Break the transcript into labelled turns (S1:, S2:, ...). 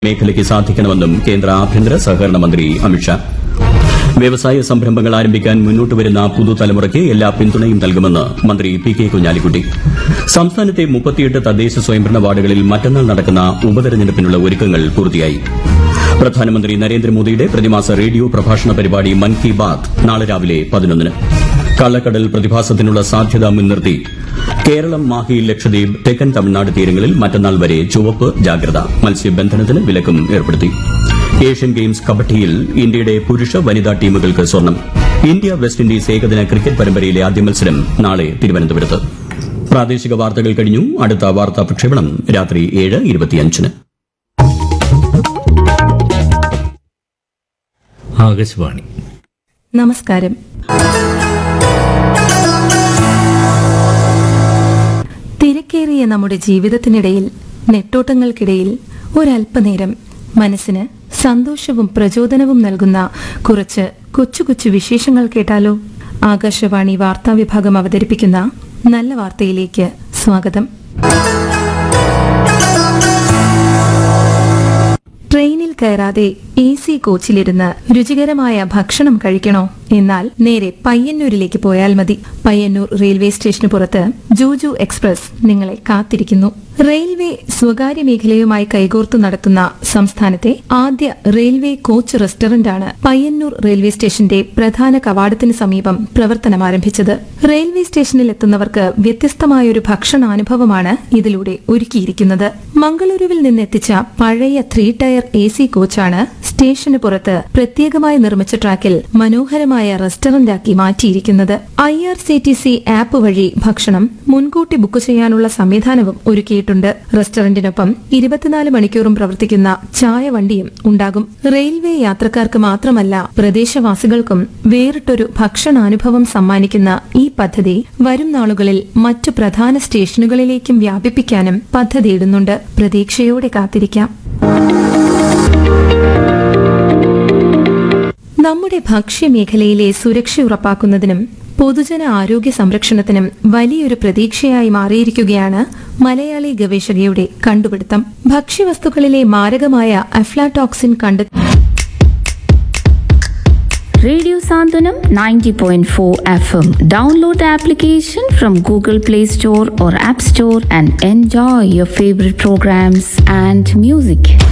S1: മേഖലയ്ക്ക് സാധിക്കണമെന്നും കേന്ദ്ര ആഭ്യന്തര സഹകരണ മന്ത്രി അമിത്ഷാ വ്യവസായ സംരംഭങ്ങൾ ആരംഭിക്കാൻ മുന്നോട്ട് വരുന്ന പുതുതലമുറയ്ക്ക് എല്ലാ പിന്തുണയും നൽകുമെന്ന് മന്ത്രി പി കെ കുഞ്ഞാലിക്കുട്ടി സംസ്ഥാനത്തെ മുപ്പത്തിയെട്ട് തദ്ദേശ സ്വയംഭരണ വാർഡുകളിൽ മറ്റന്നാൾ നടക്കുന്ന ഉപതെരഞ്ഞെടുപ്പിനുള്ള ഒരുക്കങ്ങൾ പൂർത്തിയായി പ്രധാനമന്ത്രി നരേന്ദ്രമോദിയുടെ പ്രതിമാസ റേഡിയോ പ്രഭാഷണ പരിപാടി മൻ കി ബാത് നാളെ രാവിലെ പതിനൊന്നിന് കള്ളക്കടൽ പ്രതിഭാസത്തിനുള്ള സാധ്യത മുൻനിർത്തി കേരളം മാഹി ലക്ഷദ്വീപ് തെക്കൻ തമിഴ്നാട് തീരങ്ങളിൽ മറ്റന്നാൾ വരെ ചുവപ്പ് ജാഗ്രത മത്സ്യബന്ധനത്തിന് വിലക്കും ഏർപ്പെടുത്തി ഏഷ്യൻ ഗെയിംസ് കബഡിയിൽ ഇന്ത്യയുടെ പുരുഷ വനിതാ ടീമുകൾക്ക് സ്വർണം ഇന്ത്യ വെസ്റ്റ് ഇൻഡീസ് ഏകദിന ക്രിക്കറ്റ് പരമ്പരയിലെ ആദ്യ മത്സരം നാളെ തിരുവനന്തപുരത്ത് പ്രാദേശിക വാർത്തകൾ കഴിഞ്ഞു അടുത്ത വാർത്താ പ്രക്ഷേപണം രാത്രി ഏഴ് ഇരുപത്തിയഞ്ചിന്
S2: ആകാശവാണി
S3: നമസ്കാരം തിരക്കേറിയ നമ്മുടെ ജീവിതത്തിനിടയിൽ നെട്ടോട്ടങ്ങൾക്കിടയിൽ ഒരല്പനേരം മനസ്സിന് സന്തോഷവും പ്രചോദനവും നൽകുന്ന കുറച്ച് കൊച്ചു കൊച്ചു വിശേഷങ്ങൾ കേട്ടാലോ ആകാശവാണി വാർത്താ വിഭാഗം അവതരിപ്പിക്കുന്ന നല്ല വാർത്തയിലേക്ക് സ്വാഗതം ട്രെയിനിൽ കയറാതെ എ സി കോച്ചിലിരുന്ന് രുചികരമായ ഭക്ഷണം കഴിക്കണോ എന്നാൽ നേരെ പയ്യന്നൂരിലേക്ക് പോയാൽ മതി പയ്യന്നൂർ റെയിൽവേ സ്റ്റേഷന് പുറത്ത് ജൂജു എക്സ്പ്രസ് നിങ്ങളെ കാത്തിരിക്കുന്നു റെയിൽവേ സ്വകാര്യ മേഖലയുമായി കൈകോർത്തു നടത്തുന്ന സംസ്ഥാനത്തെ ആദ്യ റെയിൽവേ കോച്ച് റെസ്റ്റോറന്റാണ് പയ്യന്നൂർ റെയിൽവേ സ്റ്റേഷന്റെ പ്രധാന കവാടത്തിന് സമീപം പ്രവർത്തനം ആരംഭിച്ചത് റെയിൽവേ സ്റ്റേഷനിൽ എത്തുന്നവർക്ക് വ്യത്യസ്തമായൊരു ഭക്ഷണാനുഭവമാണ് ഇതിലൂടെ ഒരുക്കിയിരിക്കുന്നത് മംഗളൂരുവിൽ നിന്നെത്തിച്ച പഴയ ത്രീ ടയർ എ സി കോച്ചാണ് സ്റ്റേഷന് പുറത്ത് പ്രത്യേകമായി നിർമ്മിച്ച ട്രാക്കിൽ മനോഹരമായ റെസ്റ്റോറന്റാക്കി മാറ്റിയിരിക്കുന്നത് I R C T C app വഴി ഭക്ഷണം മുൻകൂട്ടി ബുക്ക് ചെയ്യാനുള്ള സംവിധാനവും ഒരുക്കിയിട്ടുണ്ട് റെസ്റ്റോറന്റിനൊപ്പം ഇരുപത്തിനാല് മണിക്കൂറും പ്രവർത്തിക്കുന്ന ചായ വണ്ടിയും ഉണ്ടാകും റെയിൽവേ യാത്രക്കാർക്ക് മാത്രമല്ല പ്രദേശവാസികൾക്കും വേറിട്ടൊരു ഭക്ഷണാനുഭവം സമ്മാനിക്കുന്ന ഈ പദ്ധതി വരും നാളുകളിൽ മറ്റു പ്രധാന സ്റ്റേഷനുകളിലേക്കും വ്യാപിപ്പിക്കാനും പദ്ധതിയിടുന്നുണ്ട് പ്രതീക്ഷയോടെ കാത്തിരിക്കാം നമ്മുടെ ഭക്ഷ്യമേഖലയിലെ സുരക്ഷ ഉറപ്പാക്കുന്നതിനും പൊതുജന ആരോഗ്യ സംരക്ഷണത്തിനും വലിയൊരു പ്രതീക്ഷയായി മാറിയിരിക്കുകയാണ് മലയാളി ഗവേഷകയുടെ കണ്ടുപിടുത്തം ഭക്ഷ്യവസ്തുക്കളിലെ മാരകമായ അഫ്ലാടോക്സിൻ കണ്ടെത്തി
S4: Radio Sandhanam 90.4 FM. Download the application from Google Play Store or App Store and enjoy your favorite programs and music.